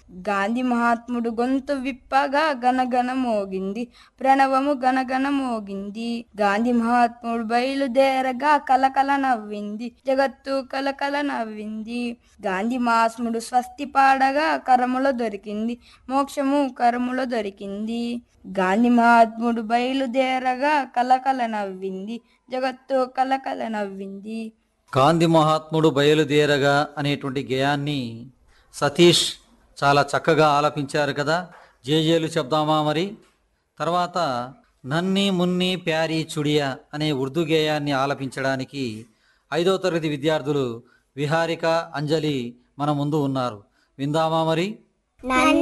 గాంధీ మహాత్ముడు గొంతు విప్పగా గనగన మోగింది ప్రణవము గనగన మోగింది గాంధీ మహాత్ముడు బయలుదేరగా కలకల నవ్వింది జగత్తు కలకల నవ్వింది గాంధీ మహాత్ముడు స్వస్తి పాడగా కరములో దొరికింది మోక్షము కరములో దొరికింది గాంధీ మహాత్ముడు బయలుదేరగా కలకల నవ్వింది జగత్తు కలకల నవ్వింది గాంధీ మహాత్ముడు బయలుదేరగా అనేటువంటి గేయాన్ని సతీష్ చాలా చక్కగా ఆలపించారు కదా జేజేలు చెప్దామా మరి తర్వాత నన్ని మున్ని ప్యారీ చుడియా అనే ఉర్దూ గేయాన్ని ఆలపించడానికి ఐదో తరగతి విద్యార్థులు విహారిక అంజలి మన ముందు ఉన్నారు విందామా మరి